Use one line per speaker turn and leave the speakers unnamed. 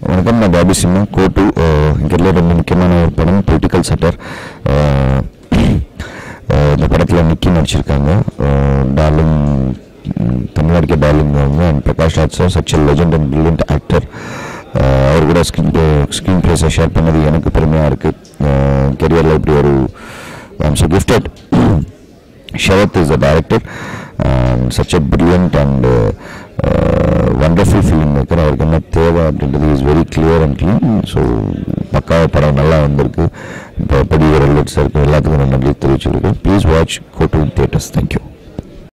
வணக்கம் நான் பாபி சிம்மா கோட்டு இங்கே ரொம்ப முக்கியமான ஒரு படம் பொலிட்டிக்கல் சட்டர் இந்த படத்தில் நிக்கி நடிச்சிருக்காங்க டார்லிங் தமிழ்நாடுக்கே டார்லிங் அவங்க and Prakash Raj sir such legend and brilliant actor அவர் கூட ஸ்க்ரீன் ஸ்க்ரீன் ப்ளேஸை ஷேர் பண்ணது எனக்கு பெருமையாக இருக்குது கெரியரில் இப்படி ஒரு ஐம் ஸோ கிஃப்டட் ஷவத் is the director such a brilliant and wonderful filmmaker அவருக்கு என்ன தேவை அப்படின்றது is very clear and clean so பக்காவ படம் நல்லா வந்திருக்கு இப்போ பெரிய ரெகுலேட்ஸ் இருக்குது எல்லாத்துக்கும் நான் நன்றி தெரிவிச்சுருக்கேன் please watch go to theatres thank you